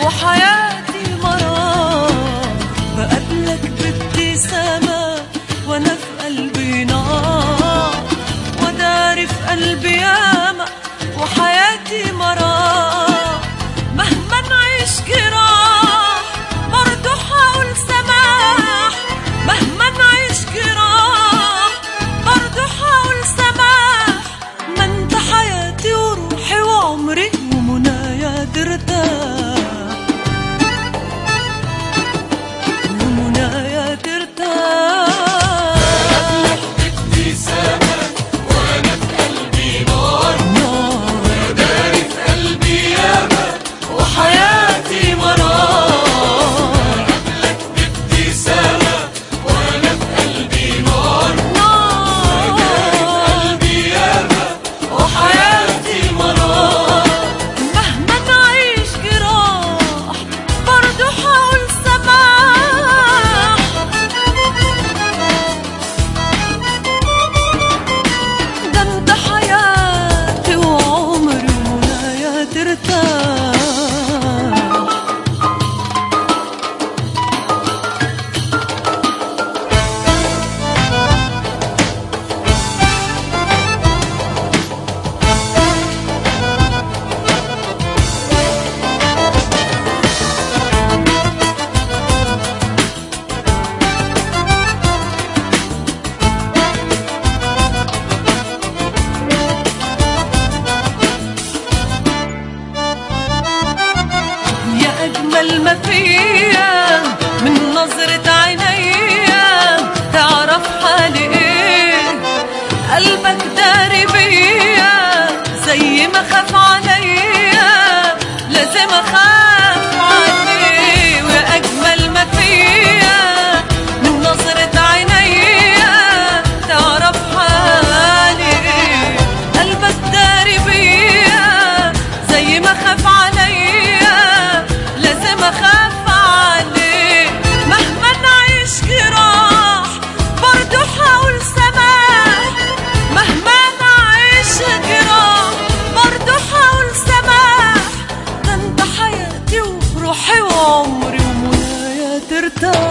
وحياتي مرار بقابلك بابتسامة وانا في قلبي نار وداري في قلبي ياما وحياتي مرار مهما نعيش جراح برضه هقول سماح مهما نعيش جراح برضه هقول سماح ما انت حياتي وروحي وعمري ومنايا ترتاح ومنايا ترتاح ابتسامة وانا في قلبي نار نار داري في قلبي ياما وحياتي مرار ابتسامة وانا في قلبي نار نار قلبي ياما وحياتي مرار مهما نعيش جراح برضه حاول سماح ده انت حياتي وعمري ومنايا ترتاح يا أجمل ما فيا من نظرة عينيا تعرف حالي إيه قلبك داري بيا زي ما خاف عليا لازم أخاف عليه ويا أجمل ما فيا من نظرة عينيا تعرف حالي إيه قلبك داري بيا زي ما خاف عليا لازم اخاف عليه مهما نعيش جراح برضه حاول سماح مهما نعيش جراح برضه حاول سماح ده انت حياتي وروحي وعمري ومنايا ترتاح